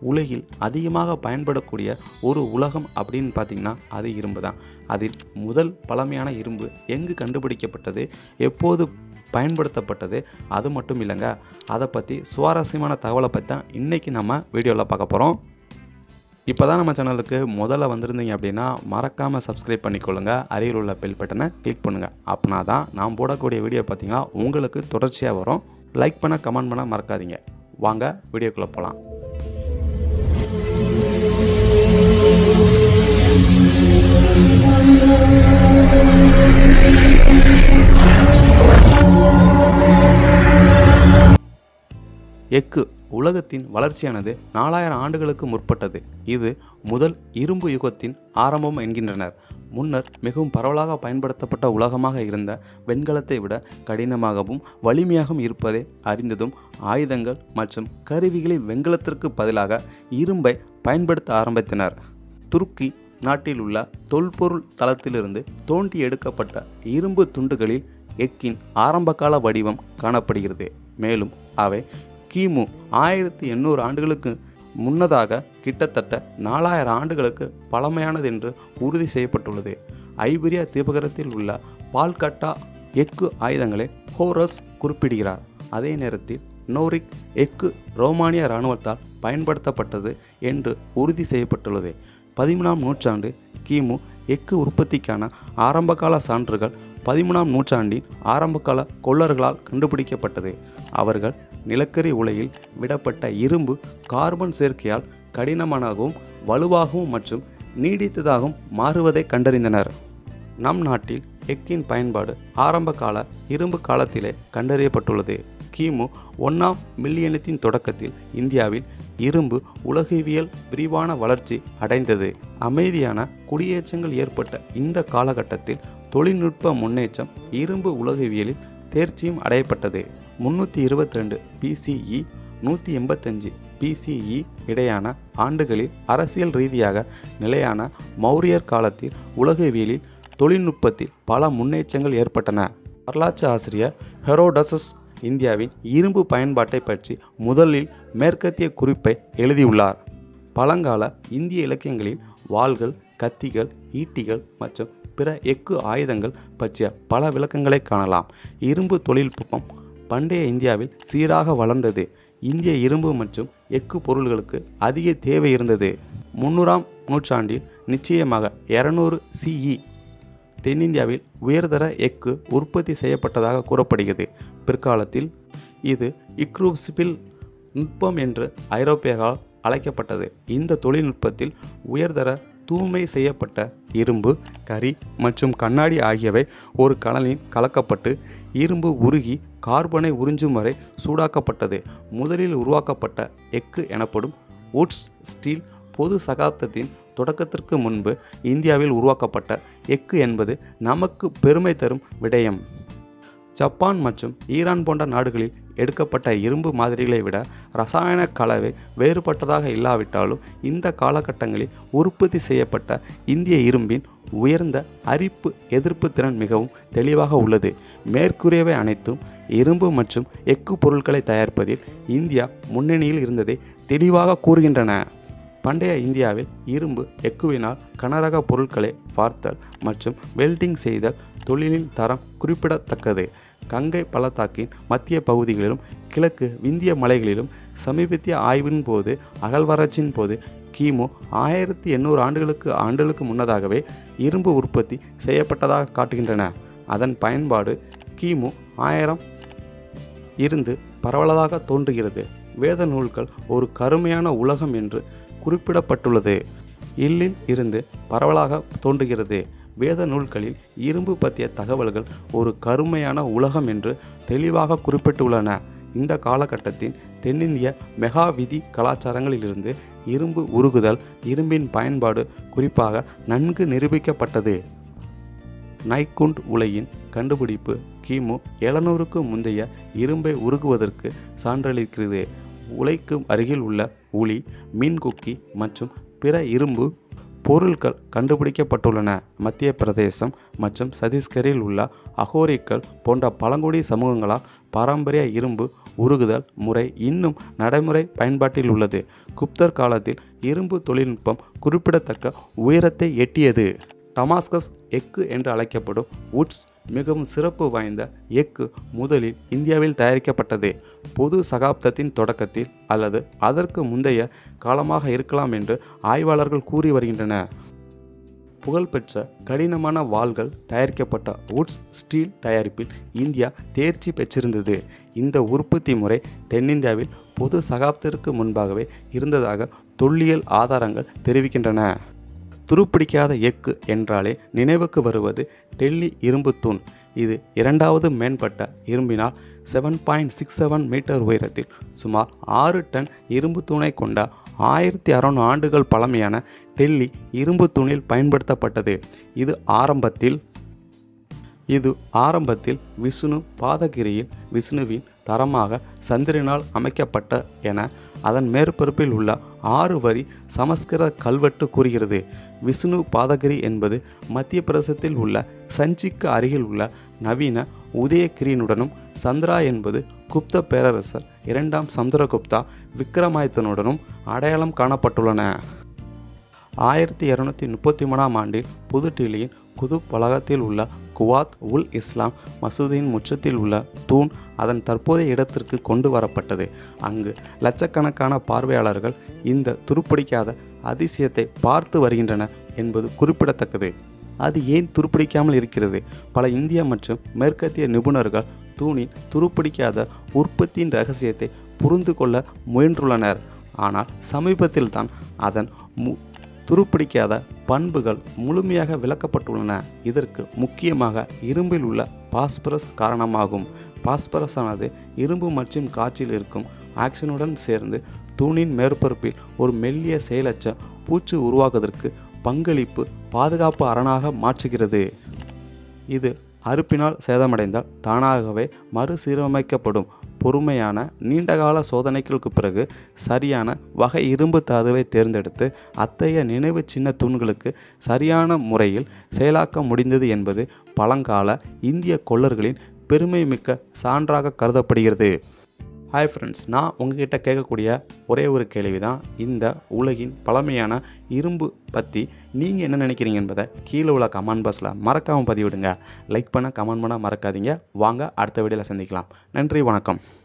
உலகில் அதிகமாக பயன்படக்கூடிய ஒரு உலகம் அப்படின்னு பார்த்தீங்கன்னா அது இரும்பு தான் அதில் முதல் பழமையான இரும்பு எங்கு கண்டுபிடிக்கப்பட்டது எப்போது பயன்படுத்தப்பட்டது அது மட்டும் இல்லைங்க அதை பற்றி சுவாரஸ்யமான தகவலை பற்றி தான் இன்றைக்கி நம்ம வீடியோவில் பார்க்க போகிறோம் இப்போ தான் நம்ம சேனலுக்கு முதல்ல வந்திருந்தீங்க அப்படின்னா மறக்காமல் சப்ஸ்கிரைப் பண்ணிக்கொள்ளுங்க அருகில் உள்ள பெல் பட்டனை கிளிக் பண்ணுங்கள் அப்படின்னா தான் நான் போடக்கூடிய வீடியோ பார்த்தீங்கன்னா உங்களுக்கு தொடர்ச்சியாக வரும் லைக் பண்ண கமெண்ட் பண்ண மறக்காதீங்க வாங்க வீடியோக்குள்ளே போகலாம் எக்கு உலகத்தின் வளர்ச்சியானது நாலாயிரம் ஆண்டுகளுக்கு முற்பட்டது இது முதல் இரும்பு யுகத்தின் ஆரம்பம் என்கின்றனர் முன்னர் மிகவும் பரவலாக பயன்படுத்தப்பட்ட உலகமாக இருந்த வெண்கலத்தை விட கடினமாகவும் வலிமையாகவும் இருப்பதை அறிந்ததும் ஆயுதங்கள் மற்றும் கருவிகளில் வெண்கலத்திற்கு பதிலாக இரும்பை பயன்படுத்த ஆரம்பித்தனர் துருக்கி நாட்டில் உள்ள தொல்பொருள் தளத்திலிருந்து தோண்டி எடுக்கப்பட்ட இரும்பு துண்டுகளில் எக்கின் ஆரம்பகால வடிவம் காணப்படுகிறது மேலும் அவை கிமு ஆயிரத்தி எண்ணூறு ஆண்டுகளுக்கு முன்னதாக கிட்டத்தட்ட நாலாயிரம் ஆண்டுகளுக்கு பழமையானது என்று உறுதி செய்யப்பட்டுள்ளது ஐபீரியா தீபகரத்தில் உள்ள பால்கட்டா எக்கு ஆயுதங்களை ஹோரஸ் குறிப்பிடுகிறார் அதே நேரத்தில் நோரிக் எக்கு ரோமானிய இராணுவத்தால் பயன்படுத்தப்பட்டது என்று உறுதி செய்யப்பட்டுள்ளது பதிமூணாம் நூற்றாண்டு கிமு எக்கு உற்பத்திக்கான ஆரம்பகால சான்றுகள் பதிமூணாம் நூற்றாண்டின் ஆரம்பகால கொள்ளர்களால் கண்டுபிடிக்கப்பட்டது அவர்கள் நிலக்கரி உலையில் விடப்பட்ட இரும்பு கார்பன் சேர்க்கையால் கடினமானதாகவும் வலுவாகவும் மற்றும் நீடித்ததாகவும் மாறுவதை கண்டறிந்தனர் நம் நாட்டில் எக்கின் பயன்பாடு ஆரம்ப கால இரும்பு காலத்திலே கண்டறியப்பட்டுள்ளது கிமு ஒன்றாம் மில்லியனத்தின் தொடக்கத்தில் இந்தியாவில் இரும்பு உலகவியல் விரிவான வளர்ச்சி அடைந்தது அமைதியான குடியேற்றங்கள் ஏற்பட்ட இந்த காலகட்டத்தில் தொழில்நுட்ப முன்னேற்றம் இரும்பு உலகவியலில் தேர்ச்சியும் அடையப்பட்டது முன்னூற்றி இருபத்தி ரெண்டு பிசிஇ நூற்றி எண்பத்தஞ்சு பிசிஇ இடையான ஆண்டுகளில் அரசியல் ரீதியாக நிலையான மௌரியர் காலத்தில் உலகவியலில் தொழில்நுட்பத்தில் பல முன்னேற்றங்கள் ஏற்பட்டன வரலாற்று ஆசிரியர் ஹெரோடசஸ் இந்தியாவின் இரும்பு பயன்பாட்டை பற்றி முதலில் மேற்கத்திய குறிப்பை எழுதியுள்ளார் பழங்கால இந்திய இலக்கியங்களில் வாள்கள் கத்திகள் ஈட்டிகள் மற்றும் பிற எக்கு ஆயுதங்கள் பற்றிய பல விளக்கங்களை காணலாம் இரும்பு தொழில்நுட்பம் பண்டைய இந்தியாவில் சீராக வளர்ந்தது இந்திய இரும்பு மற்றும் எக்கு பொருள்களுக்கு அதிக தேவை இருந்தது முன்னூறாம் நூற்றாண்டில் நிச்சயமாக இரநூறு சிஇ தென்னிந்தியாவில் உயர்தர எக்கு உற்பத்தி செய்யப்பட்டதாக கூறப்படுகிறது பிற்காலத்தில் இது இக்ரூப்சிபில் நுட்பம் என்று ஐரோப்பியர்களால் அழைக்கப்பட்டது இந்த தொழில்நுட்பத்தில் உயர்தர தூய்மை செய்யப்பட்ட இரும்பு கரி மற்றும் கண்ணாடி ஆகியவை ஒரு கலனில் கலக்கப்பட்டு இரும்பு உருகி கார்பனை உறிஞ்சும் வரை சூடாக்கப்பட்டது முதலில் உருவாக்கப்பட்ட எக்கு எனப்படும் வுட்ஸ் ஸ்டீல் பொது சகாப்தத்தின் தொடக்கத்திற்கு முன்பு இந்தியாவில் உருவாக்கப்பட்ட எக்கு என்பது நமக்கு பெருமை தரும் விடயம் ஜப்பான் மற்றும் ஈரான் போன்ற நாடுகளில் எடுக்கப்பட்ட இரும்பு மாதிரிகளை விட ரசாயன கலவை வேறுபட்டதாக இல்லாவிட்டாலும் இந்த காலகட்டங்களில் உற்பத்தி செய்யப்பட்ட இந்திய இரும்பின் உயர்ந்த அரிப்பு எதிர்ப்பு திறன் மிகவும் தெளிவாக உள்ளது மேற்கூறியவை அனைத்தும் இரும்பு மற்றும் எக்கு பொருட்களை தயாரிப்பதில் இந்தியா முன்னணியில் இருந்ததை தெளிவாக கூறுகின்றன பண்டைய இந்தியாவில் இரும்பு எக்குவினால் கனரக பொருட்களை பார்த்தல் மற்றும் வெல்டிங் செய்தல் தொழிலின் தரம் குறிப்பிடத்தக்கது கங்கை பள்ளத்தாக்கின் மத்திய பகுதிகளிலும் கிழக்கு விந்திய மலைகளிலும் சமீபத்திய ஆய்வின் போது அகழ்வாராய்ச்சியின் போது கிமு ஆயிரத்தி எண்ணூறு ஆண்டுகளுக்கு ஆண்டுகளுக்கு முன்னதாகவே இரும்பு உற்பத்தி செய்யப்பட்டதாக காட்டுகின்றன அதன் பயன்பாடு கிமு ஆயிரம் இருந்து பரவலாக தோன்றுகிறது வேத நூல்கள் ஒரு கருமையான உலகம் என்று குறிப்பிடப்பட்டுள்ளது இல்லில் இருந்து பரவலாக தோன்றுகிறது வேத நூல்களில் இரும்பு பற்றிய தகவல்கள் ஒரு கருமையான உலகம் என்று தெளிவாக குறிப்பிட்டுள்ளன இந்த காலகட்டத்தின் தென்னிந்திய மெகா விதி கலாச்சாரங்களிலிருந்து இரும்பு உருகுதல் இரும்பின் பயன்பாடு குறிப்பாக நன்கு நிரூபிக்கப்பட்டது நைக்குண்ட் உலையின் கண்டுபிடிப்பு கிமு எழுநூறுக்கு முந்தைய இரும்பை உருகுவதற்கு சான்றளிக்கிறது உலைக்கு அருகில் உள்ள உளி மின்குக்கி மற்றும் பிற இரும்பு பொருட்கள் கண்டுபிடிக்கப்பட்டுள்ளன மத்திய பிரதேசம் மற்றும் சத்தீஸ்கரில் உள்ள அகோரிக்கள் போன்ற பழங்குடி சமூகங்களால் பாரம்பரிய இரும்பு உருகுதல் முறை இன்னும் நடைமுறை பயன்பாட்டில் உள்ளது குப்தர் காலத்தில் இரும்பு தொழில்நுட்பம் குறிப்பிடத்தக்க உயரத்தை எட்டியது டமாஸ்கஸ் எக்கு என்று அழைக்கப்படும் உட்ஸ் மிகவும் சிறப்பு வாய்ந்த எக்கு முதலில் இந்தியாவில் தயாரிக்கப்பட்டது பொது சகாப்தத்தின் தொடக்கத்தில் அல்லது அதற்கு முந்தைய காலமாக இருக்கலாம் என்று ஆய்வாளர்கள் கூறி வருகின்றனர் புகழ்பெற்ற கடினமான வாள்கள் தயாரிக்கப்பட்ட உட்ஸ் ஸ்டீல் தயாரிப்பில் இந்தியா தேர்ச்சி பெற்றிருந்தது இந்த உற்பத்தி முறை தென்னிந்தியாவில் பொது சகாப்தத்திற்கு முன்பாகவே இருந்ததாக தொல்லியல் ஆதாரங்கள் தெரிவிக்கின்றன துருப்பிடிக்காத எக்கு என்றாலே நினைவுக்கு வருவது டெல்லி இரும்பு தூண் இது இரண்டாவது மேம்பட்ட இரும்பினால் seven point six seven metre உயரத்தில் சுமார் ஆறு டன் இரும்பு தூணை கொண்ட ஆயிரத்தி அறநூறு ஆண்டுகள் பழமையான டெல்லி இரும்பு தூணில் பயன்படுத்தப்பட்டது இது ஆரம்பத்தில் இது ஆரம்பத்தில் விஷ்ணு பாதகிரியில் விஷ்ணுவின் தரமாக சந்திரனால் அமைக்கப்பட்ட என அதன் மேற்பரப்பில் உள்ள ஆறு வரி சமஸ்கிருத கல்வெட்டு கூறுகிறது விஷ்ணு பாதகிரி என்பது மத்திய பிரதேசத்தில் உள்ள சஞ்சிக்கு அருகில் உள்ள நவீன உதயகிரியினுடனும் சந்திரா என்பது குப்த பேரரசர் இரண்டாம் சந்திரகுப்தா விக்ரமாதித்தனுடனும் அடையாளம் காணப்பட்டுள்ளன ஆயிரத்தி இரநூத்தி முப்பத்தி மூணாம் ஆண்டில் புதுடில்லியின் குதுப் வளாகத்தில் உள்ள குவாத் உல் இஸ்லாம் மசூதியின் முற்றத்தில் உள்ள தூண் அதன் தற்போதைய இடத்திற்கு கொண்டு வரப்பட்டது அங்கு லட்சக்கணக்கான பார்வையாளர்கள் இந்த துருப்பிடிக்காத அதிசயத்தை பார்த்து வருகின்றனர் என்பது குறிப்பிடத்தக்கது அது ஏன் துருப்பிடிக்காமல் இருக்கிறது பல இந்திய மற்றும் மேற்கத்திய நிபுணர்கள் தூணின் துருப்பிடிக்காத உற்பத்தியின் ரகசியத்தை புரிந்து கொள்ள முயன்றுள்ளனர் ஆனால் சமீபத்தில் தான் அதன் மு துருப்பிடிக்காத பண்புகள் முழுமையாக விளக்கப்பட்டுள்ளன இதற்கு முக்கியமாக இரும்பில் உள்ள பாஸ்பரஸ் காரணமாகும் பாஸ்பரஸானது இரும்பு மற்றும் காற்றில் இருக்கும் ஆக்சிஜனுடன் சேர்ந்து தூணின் மேற்பரப்பில் ஒரு மெல்லிய செயலற்ற பூச்சு உருவாக்குவதற்கு பங்களிப்பு பாதுகாப்பு அரணாக மாற்றுகிறது இது அறுப்பினால் சேதமடைந்தால் தானாகவே மறுசீரமைக்கப்படும் பொறுமையான நீண்டகால சோதனைகளுக்கு பிறகு சரியான வகை இரும்பு தாதுவை தேர்ந்தெடுத்து அத்தகைய நினைவு சின்ன தூண்களுக்கு சரியான முறையில் செயலாக்க முடிந்தது என்பது பழங்கால இந்திய கொள்ளர்களின் பெருமை மிக்க சான்றாக கருதப்படுகிறது ஹாய் ஃப்ரெண்ட்ஸ் நான் உங்ககிட்ட கேட்கக்கூடிய ஒரே ஒரு கேள்வி தான் இந்த உலகின் பழமையான இரும்பு பற்றி நீங்கள் என்ன நினைக்கிறீங்க என்பதை கீழே உள்ள கமெண்ட் பாக்ஸில் மறக்காமல் பதிவிடுங்க லைக் பண்ண கமெண்ட் பண்ண மறக்காதீங்க வாங்க அடுத்த வீடியோவில் சந்திக்கலாம் நன்றி வணக்கம்